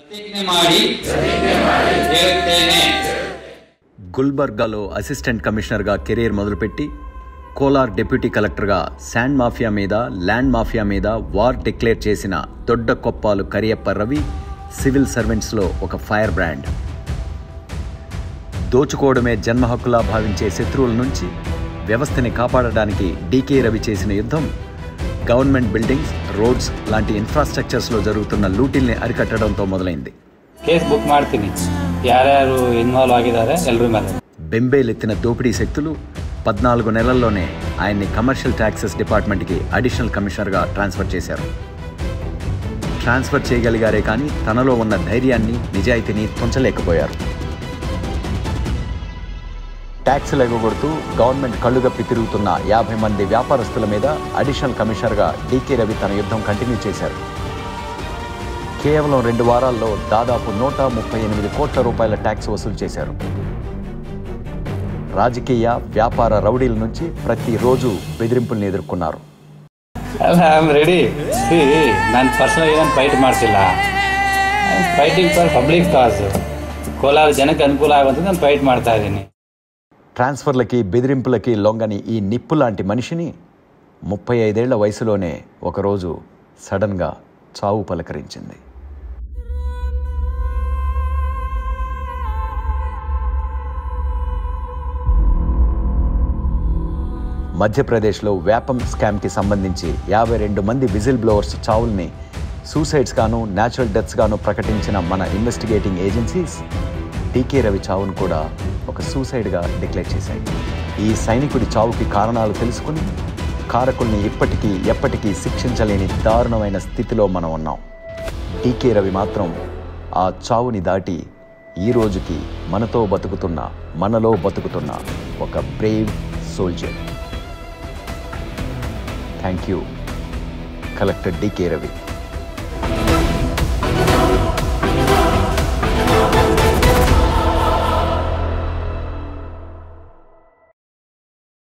ಪ್ರತಿಜ್ಞೆ ಮಾಡಿ ಹೇಳುತ್ತೇನೆ గుల్బర్గాలో అసిస్టెంట్ కమిషనర్గా కెరీర్ మొదలుపెట్టి కోలార్ డిప్యూటీ కలెక్టర్గా శాండ్ మాఫియా మీద ల్యాండ్ మాఫియా మీద వార్ డిక్లేర్ చేసిన దొడ్డ కొప్పాలు కరియప్ప రవి సివిల్ సర్వెంట్స్లో ఒక ఫైర్ బ్రాండ్ దోచుకోవడమే జన్మ హక్కులా భావించే శత్రువుల నుంచి వ్యవస్థని కాపాడడానికి డీకే రవి చేసిన యుద్ధం గవర్నమెంట్ బిల్డింగ్స్ రోడ్స్ లాంటి ఇన్ఫ్రాస్ట్రక్చర్స్లో జరుగుతున్న లూటిల్ని అరికట్టడంతో మొదలైంది ಕೇಸ್ ಬುಕ್ ಮಾಡ್ತೀನಿ ಯಾರ್ಯಾರು ಇನ್ವಾಲ್ವ್ ಆಗಿದ್ದಾರೆ ಎಲ್ಲರ ಮೇಲೆ బెంబేలెత్తిన దోపిడీ శక్తులు పద్నాలుగు నెలల్లోనే ఆయన్ని కమర్షియల్ ట్యాక్సెస్ డిపార్ట్మెంట్కి అడిషనల్ కమిషనర్గా ట్రాన్స్ఫర్ చేశారు ట్రాన్స్ఫర్ చేయగలిగారే కానీ తనలో ఉన్న ధైర్యాన్ని నిజాయితీని తుంచలేకపోయారు ట్యాక్సులు ఎగగొడుతూ గవర్నమెంట్ కళ్ళుగప్పి తిరుగుతున్న యాభై మంది వ్యాపారస్తుల మీద అడిషనల్ కమిషనర్గా డీకే రవి తన యుద్ధం కంటిన్యూ చేశారు కేవలం రెండు వారాల్లో దాదాపు నూట ముప్పై ఎనిమిది కోట్ల రూపాయల ట్యాక్స్ వసూలు చేశారు రాజకీయ వ్యాపార రౌడీల నుంచి ప్రతిరోజు బెదిరింపుల్ని ఎదుర్కొన్నారు ಅಲ್ಲ ಐ ಆಮ್ ರೆಡಿ ಸಿ ನಾನು ಪರ್ಸನಲ್ ಏನು ಫೈಟ್ ಮಾಡ್ತಿಲ್ಲ I am fighting for public cause Kolar ಜನಕ್ಕೆ ಅನುಕೂಲ ಆಗುವಂತ ನಾನು ಫೈಟ್ ಮಾಡ್ತಾ ಇದ್ದೀನಿ ట్రాన్స్ఫర్లకి బెదిరింపులకి లొంగని ఈ నిప్పు లాంటి మనిషిని ముప్పై ఐదేళ్ల వయసులోనే ఒకరోజు సడన్గా చావు పలకరించింది మధ్యప్రదేశ్లో వ్యాపం స్కామ్కి సంబంధించి యాభై రెండు మంది విజిల్ బ్లోవర్స్ చావుల్ని సూసైడ్స్ గాను న్యాచురల్ డెత్స్ గాను ప్రకటించిన మన ఇన్వెస్టిగేటింగ్ ఏజెన్సీస్ టీకే రవి చావును కూడా ఒక సూసైడ్గా డిక్లేర్ చేశాయి ఈ సైనికుడి చావుకి కారణాలు తెలుసుకుని కారకుల్ని ఇప్పటికీ ఎప్పటికీ శిక్షించలేని దారుణమైన స్థితిలో మనం ఉన్నాం టీకే రవి మాత్రం ఆ చావుని దాటి ఈ రోజుకి మనతో బతుకుతున్న మనలో బతుకుతున్న ఒక brave soldier thank you collector D K Ravi